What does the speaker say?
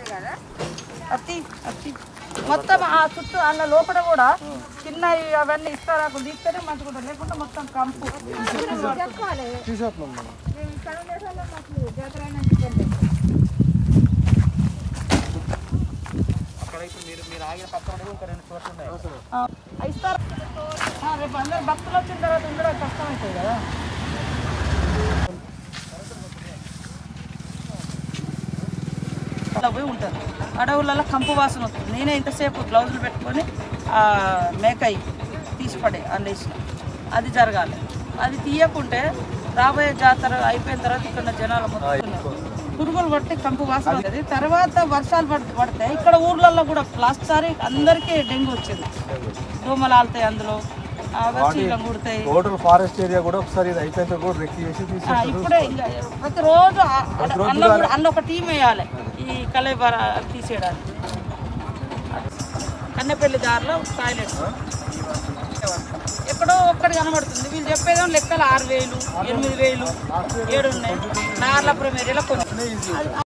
అత్తి అత్తి మొత్తం ఆ చుట్టూ అన్న లోపల కూడా చిన్న అవన్నీ ఇస్తారాకులు తీస్తేనే మంచిగా ఉంటుంది లేకుంటే మొత్తం కంపు తీసేస్తున్నాం మనం అక్కడ ఇప్పుడు మీరు మీరు ఆగిన పక్కన ఇంకా రెండు చోట్ల ఉన్నాయి ఆ, ఇస్తారు ఆ, రేపు అందరు భక్తులు వచ్చిన తర్వాత ఉండడం కష్టం అవుతుంది కదా అలా పోయి ఉంటారు అడవులలో కంపు వాసన వస్తుంది నేనే ఇంతసేపు గ్లౌజులు పెట్టుకొని ఆ మేకై తీసిపడే అండేసిన అది జరగాలి అది తీయకుంటే రాబోయే జాతర అయిపోయిన తర్వాత ఇక్కడ జనాలు మొత్తం పురుగులు పట్టి కంపు వాసన వస్తుంది తర్వాత వర్షాలు పడి పడితే ఇక్కడ ఊర్లలో కూడా లాస్ట్ సారి అందరికీ డెంగ్యూ వచ్చింది దోమలు ఆలుతాయి అందులో ఆ, వచ్చి ఇలా కుడతాయి టోటల్ ఫారెస్ట్ ఏరియా కూడా ఒకసారి ఇది అయిపోయిన తర్వాత కూడా రెక్కి చేసి ఆ, తీసేస్తారు ఇప్పుడే ఇంకా ప్రతిరోజు ఆ- అన్న కూడా- అన్న ఒక టీం వేయాలి ఈ కలేబర తీసేయడానికి కన్నెపల్లి దారిలో టాయిలెట్ ఎక్కడో ఒక్కటి కనబడుతుంది వీళ్ళు చెప్పేదేమో లెక్కలు ఆరు వేలు ఎనిమిది వేలు ఏడు ఉన్నాయి నార్లపురం ఏరియాలో కొన్ని